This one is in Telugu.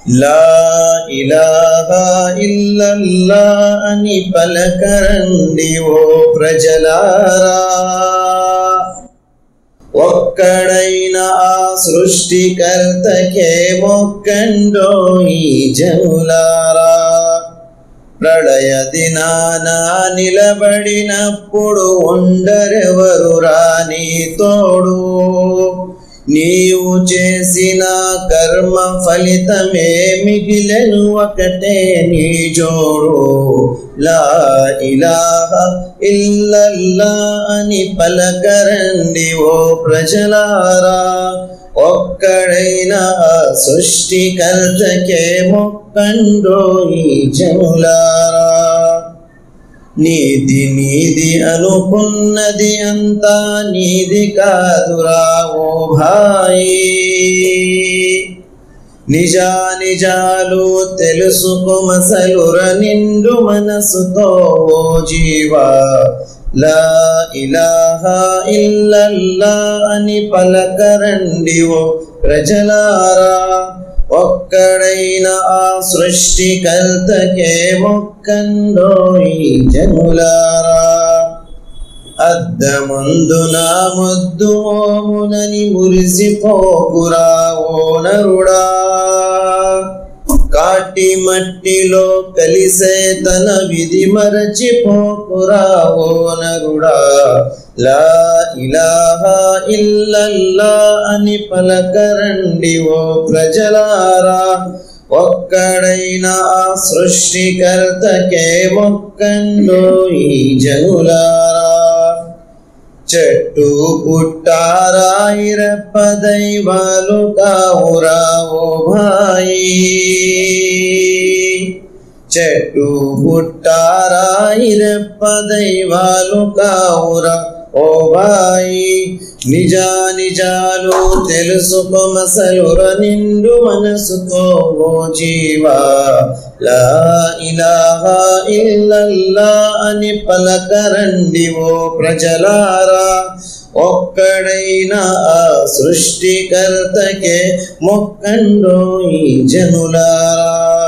లా ఇలాహా ఇల్లల్లా అని పలకరండి ఓ ప్రజలారా ఒక్కడైన ఆ సృష్టికర్తకే మొక్కండో ఈ జనులారా ప్రళయ దినాన నిలబడినప్పుడు ఉండరెవరు రాని తోడు నీవు చేసిన కర్మ ఫలితమే మిగిలెను ఒకటే నీ జోడు లా ఇలాహ ఇల్లల్లా అని పలకరండి ఓ ప్రజలారా ఒక్కడైన ఆ సృష్టికర్తకే మొక్కండో ఈ జనులారా నీది నీది అనుకున్నది అంతా నీది కాదురా ఓ భాయి నిజా నిజాలు తెలుసుకో మసలుర నిండు మనసుతో ఓ జీవా లా ఇలాహా ఇల్లల్లా అని పలకరండి ఓ ప్రజలారా ఒక్కడైన ఆ సృష్టికర్తకే మొక్కండో ఈ జనులారా అద్దముందున ముద్దు మోమునని మురిసిపోకురా ఓ నరుడా కాటి మట్టిలో కలిసే తన విధి మరచిపోకురా ఓ నరుడా లా ఇలాహా ఇల్లల్లా అని పలకరండి ఓ ప్రజలారా ఒక్కడైన ఆ సృష్టికర్తకే మొక్కండో ఈ జనులారా చెట్టు పుట్టారాయిరప్ప దైవాలు కావురా ఓ భాయి చెట్టు పుట్టారాయిరప్ప దైవాలు కావురా ఓ భాయి నిజా నిజాలు తెలుసుకో మసలుర నిండు మనసుకో ఓ జీవా లా ఇలాహా ఇల్లల్లా అని పలకరండి ఓ ప్రజలారా ఒక్కడైన ఆ సృష్టికర్తకే మొక్కండో ఈ జనులారా